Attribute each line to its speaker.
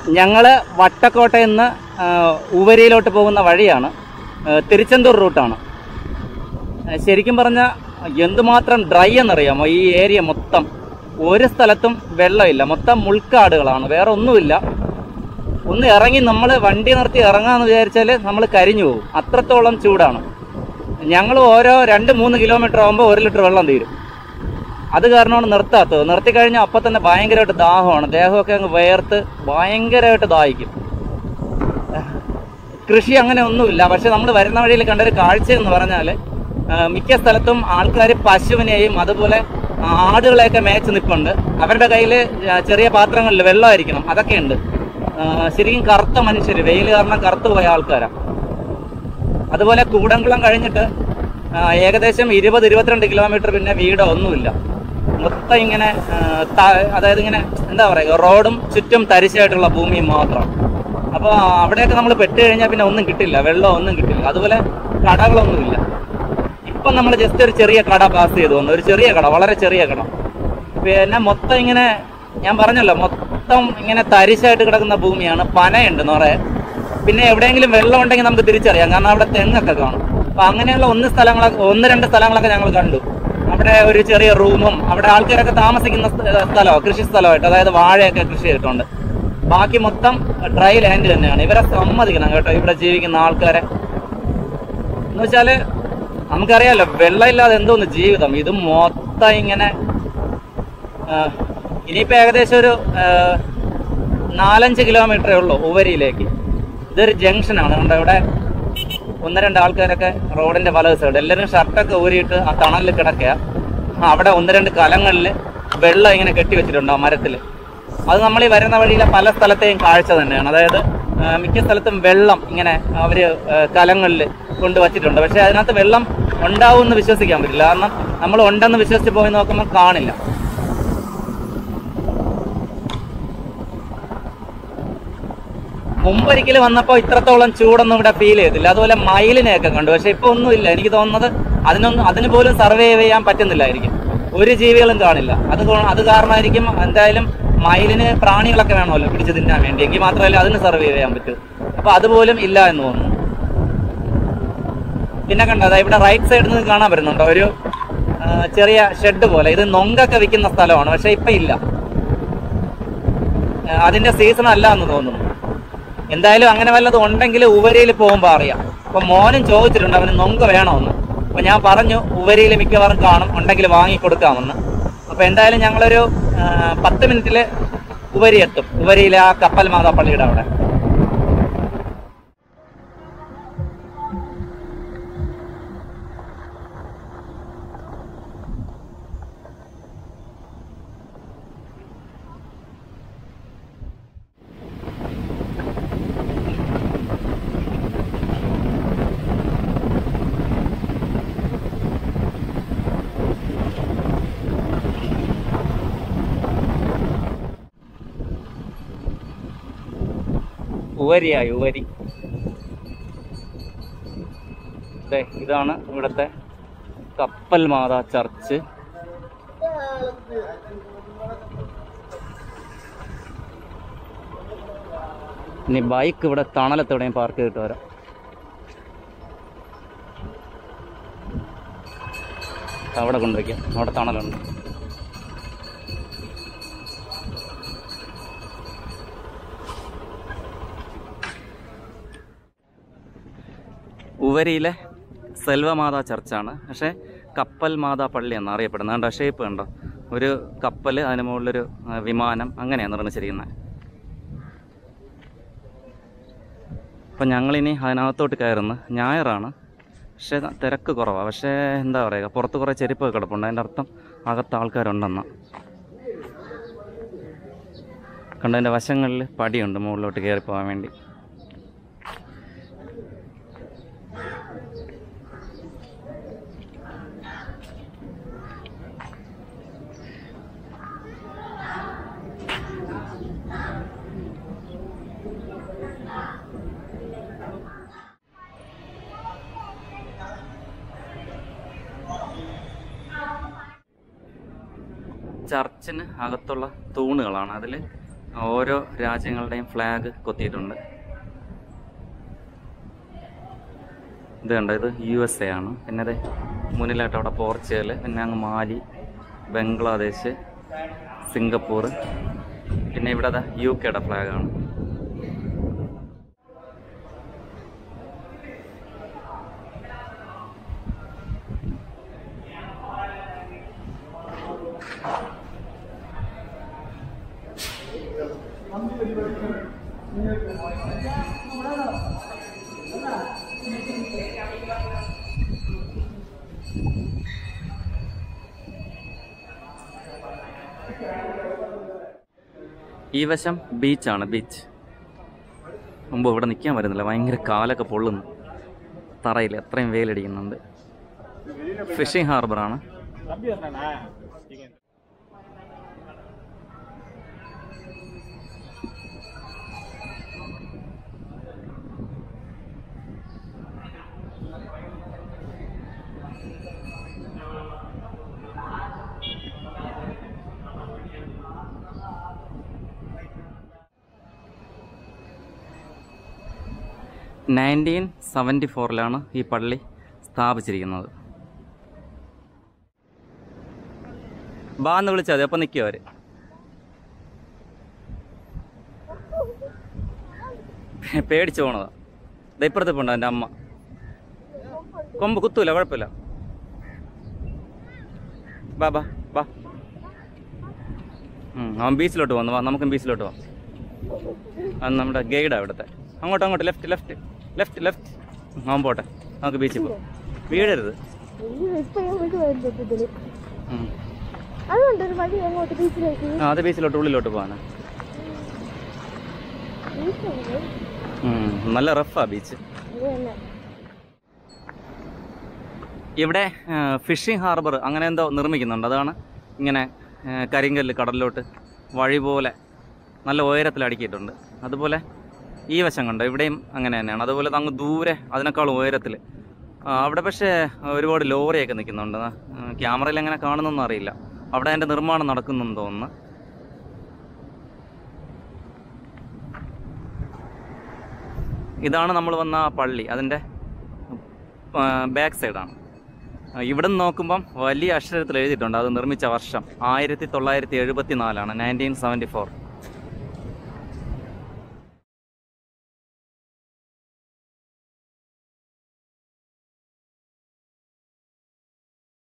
Speaker 1: ഞങ്ങള് വട്ടക്കോട്ടയിൽ നിന്ന് ആ, ഉവരിയിലോട്ട് പോകുന്ന വഴിയാണ് ആ, തിരുച്ചെന്തൂർ റൂട്ടാണ് ആ, ശരിക്കും പറഞ്ഞാൽ എന്തുമാത്രം ഡ്രൈ എന്നറിയാമോ ഈ ഏരിയ മൊത്തം ഒരു സ്ഥലത്തും വെള്ളമില്ല മൊത്തം മുൾക്കാടുകളാണ് വേറെ ഒന്നുമില്ല ഒന്ന് ഇറങ്ങി നമ്മൾ വണ്ടി നിർത്തി ഇറങ്ങാന്ന് വിചാരിച്ചാൽ നമ്മൾ കരിഞ്ഞു പോകും അത്രത്തോളം ചൂടാണ് ഞങ്ങൾ ഓരോ രണ്ട് മൂന്ന് കിലോമീറ്റർ ആകുമ്പോൾ ഒരു ലിറ്റർ വെള്ളം തീരും അത് കാരണമാണ് നിർത്താത്തത് നിർത്തി കഴിഞ്ഞാൽ അപ്പം തന്നെ ഭയങ്കരമായിട്ട് ദാഹമാണ് ദേഹമൊക്കെ അങ്ങ് വേർത്ത് ഭയങ്കരമായിട്ട് ദാഹിക്കും കൃഷി അങ്ങനെ ഒന്നുമില്ല പക്ഷെ നമ്മൾ വരുന്ന വഴിയിൽ കണ്ടൊരു കാഴ്ച എന്ന് പറഞ്ഞാൽ മിക്ക സ്ഥലത്തും ആൾക്കാർ പശുവിനെയും അതുപോലെ ആടുകളെയൊക്കെ മേച്ച് നിൽപ്പുണ്ട് അവരുടെ കയ്യിൽ ചെറിയ പാത്രങ്ങളിൽ വെള്ളമായിരിക്കണം അതൊക്കെ ഉണ്ട് ആ, ശരിക്കും കറുത്ത മനുഷ്യർ വെയിൽ കാരണം കറുത്തു പോയ ആൾക്കാരാണ് അതുപോലെ കൂടംകുളം കഴിഞ്ഞിട്ട് ആ, ഏകദേശം ഇരുപത് ഇരുപത്തിരണ്ട് കിലോമീറ്റർ പിന്നെ വീടോ ഒന്നുമില്ല മൊത്തം ഇങ്ങനെ ആ, ത- അതായത് ഇങ്ങനെ എന്താ പറയുക റോഡും ചുറ്റും തരിശായിട്ടുള്ള ഭൂമിയും മാത്രം അപ്പോൾ അവിടെയൊക്കെ നമ്മൾ പെട്ട് കഴിഞ്ഞാൽ പിന്നെ ഒന്നും കിട്ടില്ല വെള്ളം ഒന്നും കിട്ടില്ല അതുപോലെ കടകളൊന്നുമില്ല ഇപ്പം നമ്മൾ ജസ്റ്റ് ഒരു ചെറിയ കട പാസ് ചെയ്തു വന്നു ഒരു ചെറിയ കട വളരെ ചെറിയ കട പിന്നെ മൊത്തം ഇങ്ങനെ ഞാൻ പറഞ്ഞല്ലോ മൊത്തം ഇങ്ങനെ തരിശായിട്ട് കിടക്കുന്ന ഭൂമിയാണ് പനയുണ്ട് നിറയെ പിന്നെ എവിടെയെങ്കിലും വെള്ളം ഉണ്ടെങ്കിൽ നമുക്ക് തിരിച്ചറിയാം കാരണം അവിടെ തെങ്ങൊക്കെ കാണും അപ്പൊ അങ്ങനെയുള്ള ഒന്ന് സ്ഥലങ്ങളൊക്കെ ഒന്ന് രണ്ട് സ്ഥലങ്ങളൊക്കെ ഞങ്ങൾ കണ്ടു അവിടെ ഒരു ചെറിയ റൂമും അവിടെ ആൾക്കാരൊക്കെ താമസിക്കുന്ന സ്ഥ- സ്ഥലമോ കൃഷി സ്ഥലമായിട്ട് അതായത് വാഴയൊക്കെ കൃഷി ചെയ്തിട്ടുണ്ട് ബാക്കി മൊത്തം ഡ്രൈ ലാൻഡ് തന്നെയാണ് ഇവരെ സമ്മതിക്കണം കേട്ടോ ഇവിടെ ജീവിക്കുന്ന ആൾക്കാരെ എന്ന് വെച്ചാല് നമുക്കറിയാലോ വെള്ളമില്ലാതെ എന്തോന്ന് ജീവിതം ഇത് മൊത്തം ഇങ്ങനെ ആ, ഇനിയിപ്പോ ഏകദേശം ഒരു ആ, നാലഞ്ച് കിലോമീറ്ററേ ഉള്ളൂ ഉവരിയിലേക്ക് ഇതൊരു ജംഗ്ഷനാണ് കണ്ടോ ഇവിടെ ഒന്ന് രണ്ട് ആൾക്കാരൊക്കെ റോഡിന്റെ വലത് സൈഡ് എല്ലാവരും ഷർട്ടൊക്കെ ഊരിയിട്ട് ആ തണലിൽ കിടക്കുക അവിടെ ഒന്ന് രണ്ട് കലങ്ങളിൽ വെള്ളം ഇങ്ങനെ കെട്ടി വെച്ചിട്ടുണ്ട് ആ മരത്തിൽ അത് നമ്മൾ ഈ വരുന്ന വഴിയിലെ പല സ്ഥലത്തെയും കാഴ്ച തന്നെയാണ് അതായത് ആ, മിക്ക സ്ഥലത്തും വെള്ളം ഇങ്ങനെ അവര് കലങ്ങളിൽ കൊണ്ടുവച്ചിട്ടുണ്ട് പക്ഷെ അതിനകത്ത് വെള്ളം ഉണ്ടാവും എന്ന് വിശ്വസിക്കാൻ പറ്റില്ല കാരണം നമ്മൾ ഉണ്ടെന്ന് വിശ്വസിച്ച് പോയി നോക്കുമ്പോൾ കാണില്ല മുമ്പൊരിക്കൽ വന്നപ്പോൾ ഇത്രത്തോളം ചൂടൊന്നും ഇവിടെ ഫീൽ ചെയ്തില്ല അതുപോലെ മയിലിനെയൊക്കെ കണ്ടു പക്ഷെ ഇപ്പൊ ഒന്നുമില്ല എനിക്ക് തോന്നുന്നത് അതിനൊന്നും അതിന് പോലും സർവേ ചെയ്യാൻ പറ്റുന്നില്ലായിരിക്കും ഒരു ജീവികളും കാണില്ല അത് കൊ- അത് കാരണമായിരിക്കും എന്തായാലും മയിലിന് പ്രാണികളൊക്കെ വേണമല്ലോ പിടിച്ചു തിന്നാൻ വേണ്ടി എങ്കിൽ മാത്രമല്ല അതിന് സർവേ ചെയ്യാൻ പറ്റൂ അപ്പൊ അതുപോലും ഇല്ല എന്ന് തോന്നുന്നു പിന്നെ കണ്ടോ അതാ ഇവിടെ റൈറ്റ് സൈഡിൽ നിന്ന് കാണാൻ പറ്റുന്നുണ്ടോ ഒരു ആ, ചെറിയ ഷെഡ് പോലെ ഇത് നൊങ്കൊക്കെ വിൽക്കുന്ന സ്ഥലമാണ് പക്ഷെ ഇപ്പൊ ഇല്ല ആ, അതിന്റെ സീസൺ അല്ല എന്ന് തോന്നുന്നു എന്തായാലും അങ്ങനെ വല്ലതും ഉണ്ടെങ്കിൽ ഉവരിയിൽ പോകുമ്പോൾ അറിയാം അപ്പൊ മോനും ചോദിച്ചിട്ടുണ്ട് അവന് നൊങ്ക വേണമെന്ന് അപ്പൊ ഞാൻ പറഞ്ഞു ഉവരിയിൽ മിക്കവാറും കാണും ഉണ്ടെങ്കിൽ വാങ്ങി കൊടുക്കാമെന്ന് അപ്പൊ എന്തായാലും ഞങ്ങളൊരു ആ, പത്ത് മിനിറ്റില് ഉവരി എത്തും ഉവരിയിലെ ആ കപ്പൽ മാതാ പള്ളിയുടെ അവിടെ ഉവരിയായി ഉവരി ദേ, ഇതാണ് ഇവിടുത്തെ കപ്പൽ മാതാ ചർച്ച് ഇനി ബൈക്ക് ഇവിടെ തണലത്തെവിടെയും പാർക്ക് ചെയ്തിട്ട് വരാം അവിടെ കൊണ്ടുവയ്ക്കാം അവിടെ തണലുണ്ട് ഉവരിയിലെ സെൽവമാതാ ചർച്ചാണ് പക്ഷേ കപ്പൽ മാതാ പള്ളി എന്നാണ് അറിയപ്പെടുന്നത് കണ്ടോ ഷേപ്പ് കണ്ടോ ഒരു കപ്പൽ അതിന് മുകളിലൊരു ആ, വിമാനം അങ്ങനെയാണ് നിർമ്മിച്ചിരിക്കുന്നത് അപ്പം ഞങ്ങളിനി അതിനകത്തോട്ട് കയറുന്നു ഞായറാണ് പക്ഷേ തിരക്ക് കുറവാണ് പക്ഷേ എന്താ പറയുക പുറത്ത് കുറേ ചെരുപ്പൊക്കെ കിടപ്പുണ്ട് അതിൻ്റെ അർത്ഥം അകത്ത് ആൾക്കാരുണ്ടെന്ന് കണ്ടതിൻ്റെ വശങ്ങളിൽ പടിയുണ്ട് മുകളിലോട്ട് കയറി പോകാൻ വേണ്ടി ചർച്ചിന് അകത്തുള്ള തൂണുകളാണ് അതിൽ ഓരോ രാജ്യങ്ങളുടെയും ഫ്ലാഗ് കൊത്തിയിട്ടുണ്ട് ഇത് കണ്ടോ ഇത് യു എസ് എ ആണ് പിന്നെ അതെ മുന്നിലായിട്ട് അവിടെ പോർച്ചുഗൽ പിന്നെ അങ്ങ് മാലി ബംഗ്ലാദേശ് സിംഗപ്പൂർ പിന്നെ ഇവിടെ അതാ യു കെയുടെ ഫ്ലാഗാണ് ഈ വശം ബീച്ചാണ് ബീച്ച് മുമ്പ് ഇവിടെ നിൽക്കാൻ പറ്റുന്നില്ല ഭയങ്കര കാലൊക്കെ പൊള്ളുന്നു തറയിൽ അത്രയും വെയിലടിക്കുന്നുണ്ട് ഫിഷിംഗ് ഹാർബറാണ് നയൻറ്റീൻ സെവൻറ്റി ഫോറിലാണ് ഈ പള്ളി സ്ഥാപിച്ചിരിക്കുന്നത് ബാ എന്ന് വിളിച്ചാൽ മതി അപ്പം നിൽക്കും അവർ പേടിച്ചു പോണതാ ദാ ഇപ്പുറത്ത് പോണ്ട എൻ്റെ അമ്മ കൊമ്പ് കുത്തൂല കുഴപ്പമില്ല ബാ ബാ ബാ ഉം, അവൻ ബീച്ചിലോട്ട് വന്നു വാ നമുക്കും ബീച്ചിലോട്ട് പോവാം അത് നമ്മുടെ ഗൈഡാ ഇവിടുത്തെ അങ്ങോട്ട് അങ്ങോട്ട് ലെഫ്റ്റ് ലെഫ്റ്റ് ലെഫ്റ്റ് ലെഫ്റ്റ് അവൻ പോട്ടെ നമുക്ക് ബീച്ചിൽ പോവാം വീഴരുത്
Speaker 2: ഇപ്പൊ അങ്ങോട്ട് വരുന്നത്
Speaker 1: ഉം.
Speaker 2: അതുകൊണ്ടൊരു വഴി അങ്ങോട്ട് ബീച്ചിലേക്ക്
Speaker 1: ആ അത് ബീച്ചിലോട്ട് ഉള്ളിലോട്ട് പോകാനാ
Speaker 2: ബീച്ചുണ്ട്
Speaker 1: ഉം, നല്ല റഫാ ബീച്ച്
Speaker 2: അത് തന്നെ
Speaker 1: ഇവിടെ ഫിഷിംഗ് ഹാർബർ അങ്ങനെ എന്തോ നിർമ്മിക്കുന്നുണ്ട് അതാണ് ഇങ്ങനെ ആ, കരിങ്കല്ല് കടലിലോട്ട് വഴി പോലെ നല്ല ഉയരത്തിൽ അടുക്കിയിട്ടുണ്ട് അതുപോലെ ഈ വശം കണ്ടോ ഇവിടെയും അങ്ങനെ തന്നെയാണ് അതുപോലെ അങ്ങ് ദൂരെ അതിനേക്കാൾ ഉയരത്തിൽ അവിടെ പക്ഷേ ഒരുപാട് ലോറിയൊക്കെ നിൽക്കുന്നുണ്ട് ആ, ക്യാമറയിൽ എങ്ങനെ കാണുന്നൊന്നും അറിയില്ല അവിടെ അതിൻ്റെ നിർമ്മാണം നടക്കുന്നെന്ന് തോന്നുന്നു ഇതാണ് നമ്മൾ വന്ന ആ പള്ളി അതിൻ്റെ ബാക്ക് സൈഡാണ് ഇവിടെ നിന്ന് നോക്കുമ്പം വലിയ അക്ഷരത്തിൽ എഴുതിയിട്ടുണ്ട് അത് നിർമ്മിച്ച വർഷം ആയിരത്തി തൊള്ളായിരത്തി എഴുപത്തി നാലാണ് നയൻറ്റീൻ സെവൻറ്റി ഫോർ